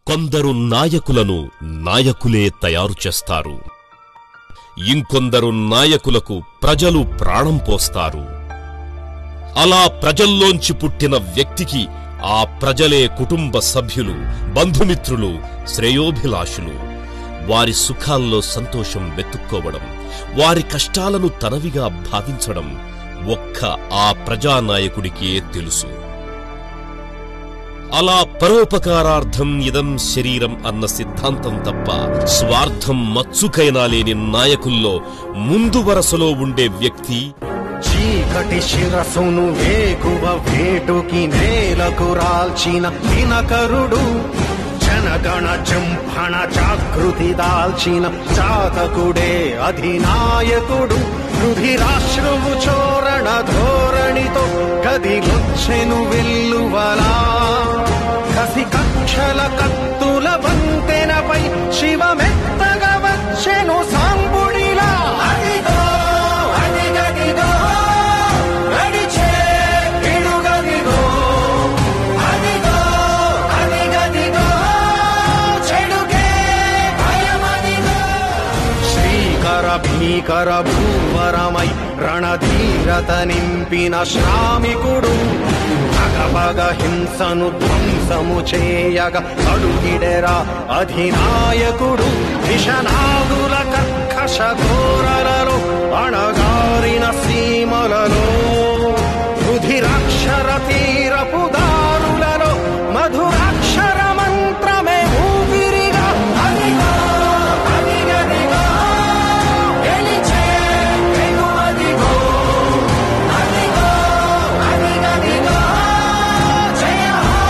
కొందరు నాయకులను నాయకులే తయారు చేస్తారు ఇంకొందరు నాయకులకు ప్రజలు ప్రాణం పోస్తారు అలా ప్రజల్లోంచి పుట్టిన వ్యక్తికి ఆ ప్రజలే కుటుంబ సభ్యులు బంధుమిత్రులు శ్రేయోభిలాషులు వారి సుఖాల్లో సంతోషం వెతుక్కోవడం వారి కష్టాలను తనవిగా భావించడం ఒక్క ఆ ప్రజానాయకుడికే తెలుసు అలా పరోపకారార్థం ఇదం శరీరం అన్న సిద్ధాంతం తప్ప స్వార్థం మచ్చుకైనా లేని నాయకుల్లో ముందు వరసలో ఉండే వ్యక్తి చీకటి శిరసును వేకువ వేటుకి నేలకు రాల్చిన దినకరుడు జనగణ జంభణ జాగృతి దాల్చిన చాతకుడే అధినాయకుడు రుధిరాశ్రువు చోరణ ధోరణితో కదిలొచ్చెను వెల్లువలా కసి కక్షల కత్తుల వంతెనపై శివమెత్తగా వచ్చెను సాంబుడిలా అదిగో అదిగదిగో నడిచే పిడుగదిగో అదిగో అదిగదిగో చెడుకే భయమదిగో శ్రీకర భీకర భూవరమై రణధీరత నింపిన శ్రామికుడు భగభగ హింసను ధ్వంసము చేయగ అడుగిడెరా అధినాయకుడు విషనాగుల కర్కశ ఘోరలలో అణగారిన సీమలలో రుధిరాక్షర తీరపు దారులలో మధురాక్షర మంత్రమే ఊపిరిగా అదిగో అదిగదిగో గెలిచే వెలువదిగో అదిగో అదిగదిగో జయ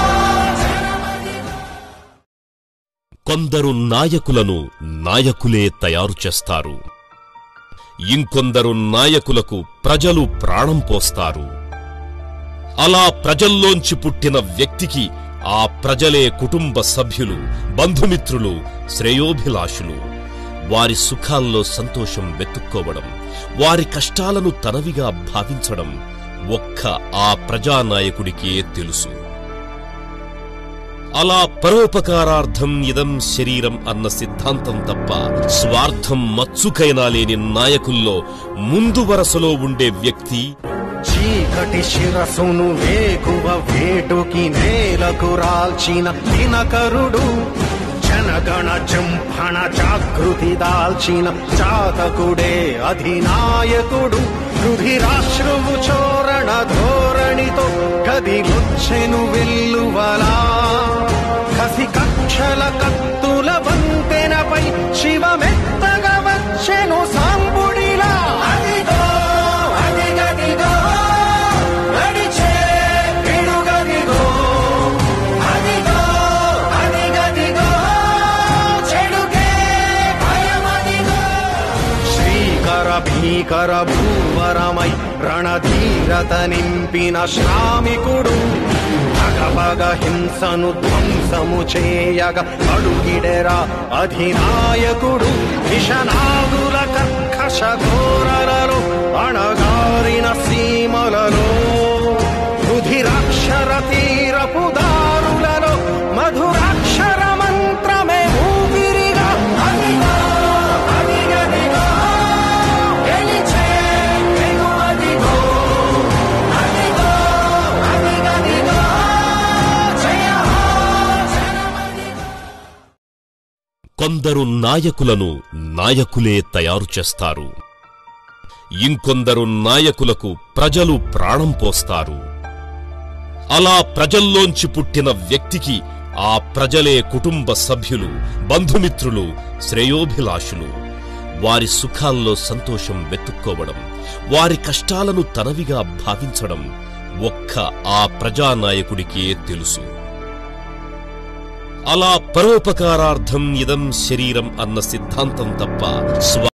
కొందరు నాయకులను నాయకులే తయారు చేస్తారు ఇంకొందరు నాయకులకు ప్రజలు ప్రాణం పోస్తారు అలా ప్రజల్లోంచి పుట్టిన వ్యక్తికి ఆ ప్రజలే కుటుంబ సభ్యులు బంధుమిత్రులు శ్రేయోభిలాషులు వారి సుఖాల్లో సంతోషం వెతుక్కోవడం వారి కష్టాలను తనవిగా భావించడం ఒక్క ఆ ప్రజానాయకుడికే తెలుసు అలా పరోపకారార్థం ఇదం శరీరం అన్న సిద్ధాంతం తప్ప స్వార్థం మచ్చుకైనా లేని నాయకుల్లో ముందు వరసలో ఉండే వ్యక్తి చీకటి శిరసును వేకువ వేటుకి నేలకు రాల్చిన దినకరుడు జనగణ జంభణ జాగృతి దాల్చిన చాతకుడే అధినాయకుడు రుధిరాశ్రువు చోరణ ధోరణితో కదిలొచ్చెను వెల్లువలా కసి కక్షల కత్తుల వంతెనపై శివమెత్తగా వచ్చెను సాంబుడిలా అదిగో అదిగదిగో నడిచే పిడుగదిగో అదిగో అదిగదిగో చెడుకే భయమదిగో శ్రీకర భీకర భూవరమై రణధీరత నింపిన శ్రామికుడు భగభగ హింసను ధ్వంసము చేయగ అడుగిడెరా అధినాయకుడు విషనాగుల కర్కశ ఘోరలలో అణగారిన సీమలలో రుధిరాక్షర తీరపు దారులలో మధురాక్షర మంత్రమే ఊపిరిగా అదిగో అదిగదిగో గెలిచే వెలువదిగో అదిగో అదిగదిగో జయ కొందరు నాయకులను నాయకులే తయారు చేస్తారు ఇంకొందరు నాయకులకు ప్రజలు ప్రాణం పోస్తారు అలా ప్రజల్లోంచి పుట్టిన వ్యక్తికి ఆ ప్రజలే కుటుంబ సభ్యులు బంధుమిత్రులు శ్రేయోభిలాషులు వారి సుఖాల్లో సంతోషం వెతుక్కోవడం వారి కష్టాలను తనవిగా భావించడం ఒక్క ఆ ప్రజానాయకుడికే తెలుసు అలా పరోపకారార్థం ఇదం శరీరం అన్న సిద్ధాంతం తప్ప స్వ